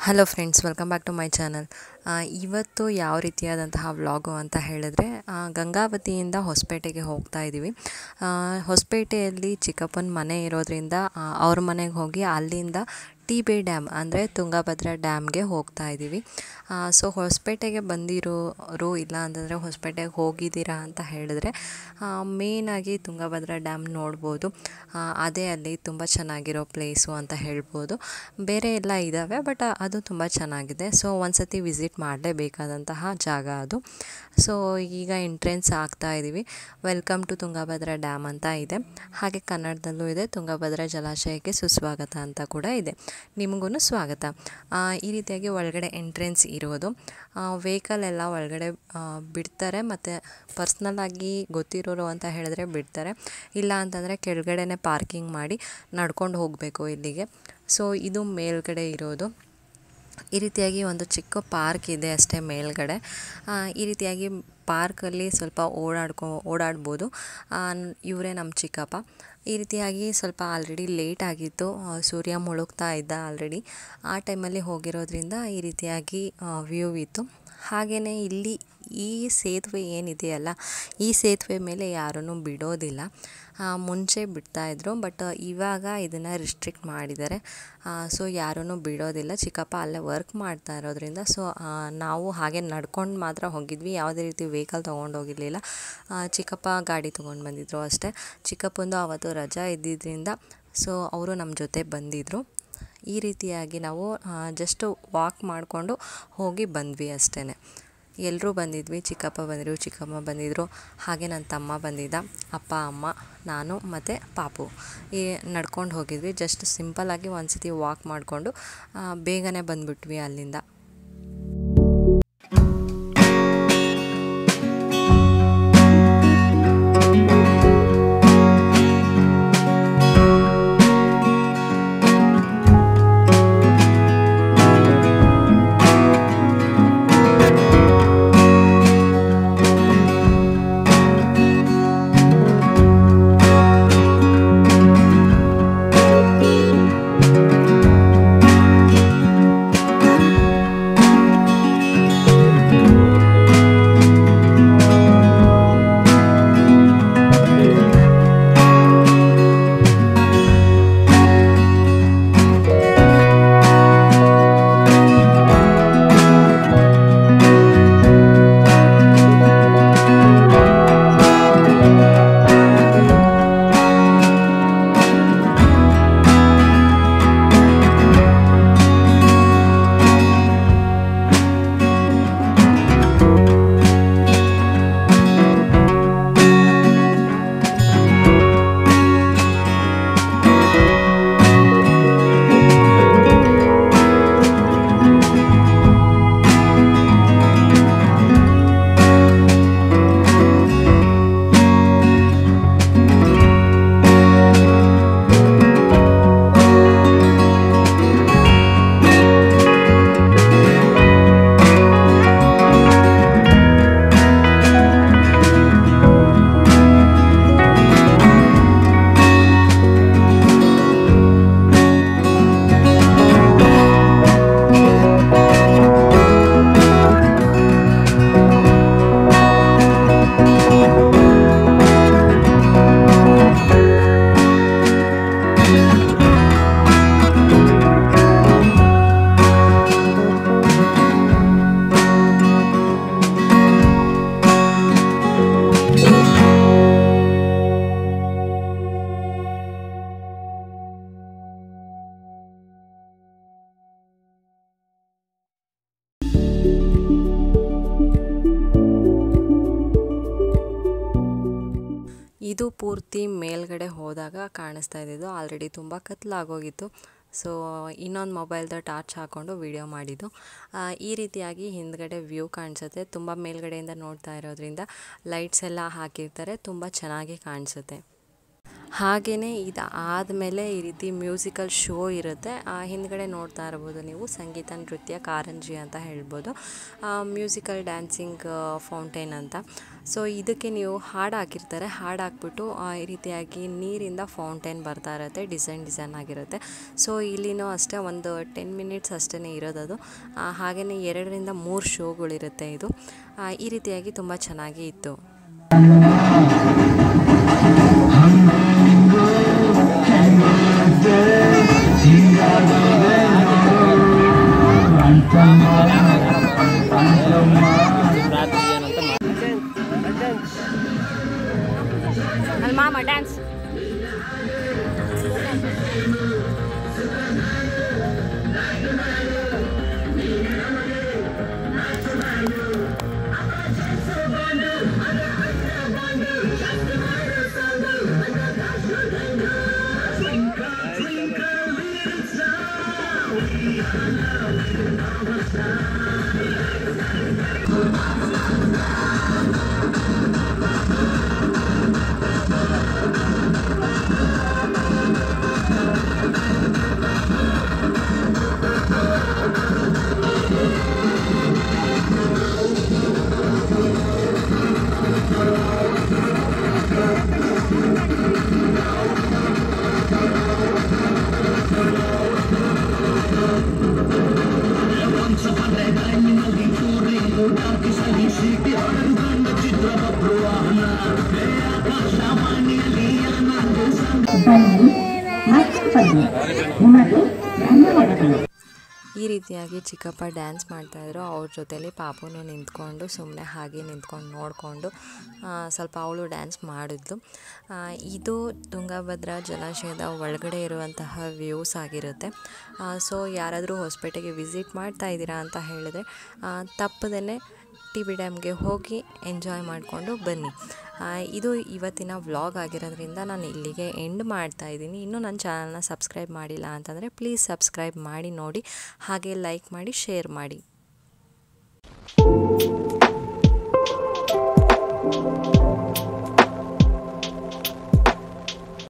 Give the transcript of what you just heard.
hello friends welcome back to my channel ಇವತ್ತು ಯಾವ ರೀತಿಯಾದಂತಹ ವ್ಲಾಗು ಅಂತ ಹೇಳಿದ್ರೆ ಆ, ಗಂಗಾವತಿಯಿಂದ ಹೊಸಪೇಟೆಗೆ ಹೋಗ್ತಾ ಇದ್ದೀವಿ ಆ, ಹೊಸಪೇಟೆಯಲ್ಲಿ ಚಿಕ್ಕಪ್ಪನ ಮನೆ ಇರೋದ್ರಿಂದ ಆ, ಅವ್ರ ಮನೆಗೆ ಹೋಗಿ ಅಲ್ಲಿಂದ ಟಿ ಬಿ ಡ್ಯಾಮ್ ಅಂದರೆ ತುಂಗಭದ್ರಾ ಡ್ಯಾಮ್ಗೆ ಹೋಗ್ತಾ ಇದ್ದೀವಿ ಸೊ ಹೊಸಪೇಟೆಗೆ ಬಂದಿರೋರು ಇಲ್ಲ ಅಂತಂದರೆ ಹೊಸಪೇಟೆಗೆ ಹೋಗಿದ್ದೀರಾ ಅಂತ ಹೇಳಿದ್ರೆ ಮೇಯ್ನಾಗಿ ತುಂಗಭದ್ರಾ ಡ್ಯಾಮ್ ನೋಡ್ಬೋದು ಆ, ಅದೇ ಅಲ್ಲಿ ತುಂಬ ಚೆನ್ನಾಗಿರೋ ಪ್ಲೇಸು ಅಂತ ಹೇಳ್ಬೋದು ಬೇರೆ ಎಲ್ಲ ಇದ್ದಾವೆ ಬಟ್ ಅದು ತುಂಬ ಚೆನ್ನಾಗಿದೆ ಸೊ ಒಂದ್ಸತಿ ವಿಸಿಟ್ ಮಾಡಲೇಬೇಕಾದಂತಹ ಜಾಗ ಅದು ಸೊ ಈಗ ಎಂಟ್ರೆನ್ಸ್ ಆಗ್ತಾ ಇದ್ದೀವಿ ವೆಲ್ಕಮ್ ಟು ತುಂಗಭದ್ರಾ ಡ್ಯಾಮ್ ಅಂತ ಇದೆ ಹಾಗೆ ಕನ್ನಡದಲ್ಲೂ ಇದೆ ತುಂಗಭದ್ರಾ ಜಲಾಶಯಕ್ಕೆ ಸುಸ್ವಾಗತ ಅಂತ ಕೂಡ ಇದೆ ನಿಮಗೂ ಸ್ವಾಗತ ಆ, ಈ ರೀತಿಯಾಗಿ ಒಳಗಡೆ ಎಂಟ್ರೆನ್ಸ್ ಇರೋದು ವೆಹಿಕಲ್ ಎಲ್ಲ ಒಳಗಡೆ ಆ, ಬಿಡ್ತಾರೆ ಮತ್ತು ಪರ್ಸ್ನಲ್ಲಾಗಿ ಗೊತ್ತಿರೋರು ಅಂತ ಹೇಳಿದ್ರೆ ಬಿಡ್ತಾರೆ ಇಲ್ಲ ಅಂತಂದರೆ ಕೆಳಗಡೆನೆ ಪಾರ್ಕಿಂಗ್ ಮಾಡಿ ನಡ್ಕೊಂಡು ಹೋಗಬೇಕು ಇಲ್ಲಿಗೆ ಸೊ ಇದು ಮೇಲ್ಗಡೆ ಇರೋದು ಈ ರೀತಿಯಾಗಿ ಒಂದು ಚಿಕ್ಕ ಪಾರ್ಕ್ ಇದೆ ಅಷ್ಟೇ ಮೇಲ್ಗಡೆ ಆ, ಈ ರೀತಿಯಾಗಿ ಪಾರ್ಕಲ್ಲಿ ಸ್ವಲ್ಪ ಓಡಾಡ್ಕೊ ಓಡಾಡ್ಬೋದು ಇವರೇ ನಮ್ಮ ಚಿಕ್ಕಪ್ಪ ಈ ರೀತಿಯಾಗಿ ಸ್ವಲ್ಪ ಆಲ್ರೆಡಿ ಲೇಟ್ ಆಗಿತ್ತು ಆ, ಸೂರ್ಯ ಮುಳುಗ್ತಾ ಇದ್ದ ಆಲ್ರೆಡಿ ಆ ಟೈಮಲ್ಲಿ ಹೋಗಿರೋದ್ರಿಂದ ಈ ರೀತಿಯಾಗಿ ವ್ಯೂ ಇತ್ತು ಹಾಗೆಯೇ ಇಲ್ಲಿ ಈ ಸೇತುವೆ ಏನಿದೆಯಲ್ಲ ಈ ಸೇತುವೆ ಮೇಲೆ ಯಾರನ್ನು ಬಿಡೋದಿಲ್ಲ ಆ, ಮುಂಚೆ ಬಿಡ್ತಾಯಿದ್ರು ಬಟ್ ಇವಾಗ ಇದನ್ನು ರಿಸ್ಟ್ರಿಕ್ಟ್ ಮಾಡಿದ್ದಾರೆ ಸೊ ಯಾರನ್ನು ಬಿಡೋದಿಲ್ಲ ಚಿಕ್ಕಪ್ಪ ಅಲ್ಲೇ ವರ್ಕ್ ಮಾಡ್ತಾ ಇರೋದ್ರಿಂದ ಸೊ ನಾವು ಹಾಗೆ ನಡ್ಕೊಂಡು ಮಾತ್ರ ಹೋಗಿದ್ವಿ ಯಾವುದೇ ರೀತಿ ವೆಹಿಕಲ್ ತೊಗೊಂಡು ಹೋಗಿರಲಿಲ್ಲ ಚಿಕ್ಕಪ್ಪ ಗಾಡಿ ತೊಗೊಂಡು ಬಂದಿದ್ರು ಅಷ್ಟೇ ಚಿಕ್ಕಪ್ಪಂದು ಆವತ್ತು ರಜಾ ಇದ್ದಿದ್ದರಿಂದ ಸೊ ಅವರು ನಮ್ಮ ಜೊತೆ ಬಂದಿದ್ದರು ಈ ರೀತಿಯಾಗಿ ನಾವು ಜಸ್ಟ್ ವಾಕ್ ಮಾಡಿಕೊಂಡು ಹೋಗಿ ಬಂದ್ವಿ ಅಷ್ಟೇ ಎಲ್ಲರೂ ಬಂದಿದ್ವಿ ಚಿಕ್ಕಪ್ಪ ಬಂದಿದ್ರು ಚಿಕ್ಕಮ್ಮ ಬಂದಿದ್ದರು ಹಾಗೆ ನನ್ನ ತಮ್ಮ ಬಂದಿದ್ದ ಅಪ್ಪ ಅಮ್ಮ ನಾನು ಮತ್ತು ಪಾಪು ಈ ನಡ್ಕೊಂಡು ಹೋಗಿದ್ವಿ ಜಸ್ಟ್ ಸಿಂಪಲ್ಲಾಗಿ ಒಂದು ಸತಿ ವಾಕ್ ಮಾಡಿಕೊಂಡು ಬೇಗನೆ ಬಂದ್ಬಿಟ್ವಿ ಅಲ್ಲಿಂದ ಇದು ಪೂರ್ತಿ ಮೇಲ್ಗಡೆ ಹೋದಾಗ ಕಾಣಿಸ್ತಾ ಇದ್ದಿದ್ದು ಆಲ್ರೆಡಿ ತುಂಬ ಕತ್ಲಾಗೋಗಿತ್ತು ಸೊ ಇನ್ನೊಂದು ಮೊಬೈಲ್ದ ಟಾರ್ಚ್ ಹಾಕ್ಕೊಂಡು ವಿಡಿಯೋ ಮಾಡಿದ್ದು ಆ, ಈ ರೀತಿಯಾಗಿ ಹಿಂದ್ಗಡೆ ವ್ಯೂ ಕಾಣಿಸುತ್ತೆ ತುಂಬ ಮೇಲ್ಗಡೆಯಿಂದ ನೋಡ್ತಾ ಇರೋದ್ರಿಂದ ಲೈಟ್ಸ್ ಎಲ್ಲ ಹಾಕಿರ್ತಾರೆ ತುಂಬ ಚೆನ್ನಾಗಿ ಕಾಣಿಸುತ್ತೆ ಹಾಗೆಯೇ ಇದು ಆದಮೇಲೆ ಈ ರೀತಿ ಮ್ಯೂಸಿಕಲ್ ಶೋ ಇರುತ್ತೆ ಆ ಹಿಂದ್ಗಡೆ ನೋಡ್ತಾ ಇರ್ಬೋದು ನೀವು ಸಂಗೀತ ನೃತ್ಯ ಕಾರಂಜಿ ಅಂತ ಹೇಳ್ಬೋದು ಮ್ಯೂಸಿಕಲ್ ಡ್ಯಾನ್ಸಿಂಗ್ ಫೌಂಟೇನ್ ಅಂತ ಸೊ ಇದಕ್ಕೆ ನೀವು ಹಾಡು ಹಾಕಿರ್ತಾರೆ ಹಾಡು ಹಾಕ್ಬಿಟ್ಟು ಆ, ಈ ರೀತಿಯಾಗಿ ನೀರಿಂದ ಫೌಂಟೇನ್ ಬರ್ತಾ ಇರುತ್ತೆ ಡಿಸೈನ್ ಡಿಸೈನ್ ಆಗಿರುತ್ತೆ ಸೊ ಇಲ್ಲಿನೂ ಅಷ್ಟೇ ಒಂದು ಟೆನ್ ಮಿನಿಟ್ಸ್ ಅಷ್ಟೇ ಇರೋದದು ಹಾಗೆಯೇ ಎರಡರಿಂದ ಮೂರು ಶೋಗಳಿರುತ್ತೆ ಇದು ಆ, ಈ ರೀತಿಯಾಗಿ ತುಂಬ ಚೆನ್ನಾಗಿ ಇತ್ತು ಅಲ್ಲಿ ಮಾಮ ಡ್ಯಾನ್ಸ್ ಬನ್ನಿ ಮತ್ತೆ ಬನ್ನಿ ನಿಮಗೆ ಧನ್ಯವಾದಗಳು ಈ ರೀತಿಯಾಗಿ ಚಿಕ್ಕಪ್ಪ ಡ್ಯಾನ್ಸ್ ಮಾಡ್ತಾಯಿದ್ರು ಅವ್ರ ಜೊತೆಲಿ ಪಾಪುನು ನಿಂತ್ಕೊಂಡು ಸುಮ್ಮನೆ ಹಾಗೆ ನಿಂತ್ಕೊಂಡು ನೋಡಿಕೊಂಡು ಸ್ವಲ್ಪ ಅವಳು ಡ್ಯಾನ್ಸ್ ಮಾಡಿದ್ಲು ಆ, ಇದು ತುಂಗಭದ್ರಾ ಜಲಾಶಯದ ಒಳಗಡೆ ಇರುವಂತಹ ವ್ಯೂಸ್ ಆಗಿರುತ್ತೆ ಸೊ ಯಾರಾದರೂ ಹೊಸಪೇಟೆಗೆ ವಿಸಿಟ್ ಮಾಡ್ತಾ ಇದ್ದೀರಾ ಅಂತ ಹೇಳಿದ್ರೆ ತಪ್ಪದೇ ಟಿ ಬಿ ಡ್ಯಾಮ್ಗೆ ಹೋಗಿ ಎಂಜಾಯ್ ಮಾಡಿಕೊಂಡು ಬನ್ನಿ ಆ, ಇದು ಇವತ್ತಿನ ವ್ಲಾಗ್ ಆಗಿರೋದ್ರಿಂದ ನಾನು ಇಲ್ಲಿಗೆ ಎಂಡ್ ಮಾಡ್ತಾ ಇದ್ದೀನಿ ಇನ್ನೂ ನನ್ನ ಚಾನಲ್ನ ಸಬ್ಸ್ಕ್ರೈಬ್ ಮಾಡಿಲ್ಲ ಅಂತಂದರೆ ಪ್ಲೀಸ್ ಸಬ್ಸ್ಕ್ರೈಬ್ ಮಾಡಿ ನೋಡಿ ಹಾಗೆ ಲೈಕ್ ಮಾಡಿ ಶೇರ್ ಮಾಡಿ